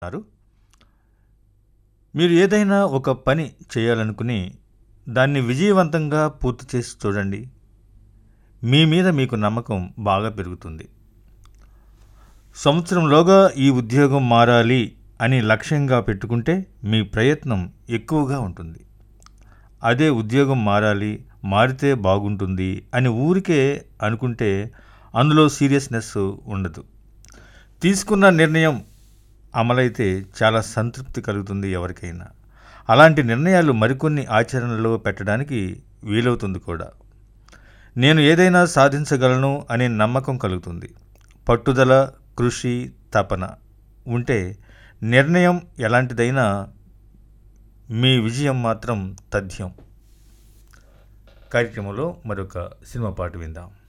ఉన్నారు మీరు ఏదైనా ఒక పని చేయాలనుకుని దాన్ని విజయవంతంగా పూర్తి చేసి చూడండి మీ మీద మీకు నమ్మకం బాగా పెరుగుతుంది సంవత్సరంలోగా ఈ ఉద్యోగం మారాలి అని లక్ష్యంగా పెట్టుకుంటే మీ ప్రయత్నం ఎక్కువగా ఉంటుంది అదే ఉద్యోగం మారాలి మారితే బాగుంటుంది అని ఊరికే అనుకుంటే అందులో సీరియస్నెస్ ఉండదు తీసుకున్న నిర్ణయం అమలైతే చాలా సంతృప్తి కలుగుతుంది ఎవరికైనా అలాంటి నిర్ణయాలు మరికొన్ని ఆచరణలో పెట్టడానికి వీలవుతుంది కూడా నేను ఏదైనా సాధించగలను అనే నమ్మకం కలుగుతుంది పట్టుదల కృషి తపన ఉంటే నిర్ణయం ఎలాంటిదైనా మీ విజయం మాత్రం తథ్యం కార్యక్రమంలో మరొక సినిమా పాట విందాం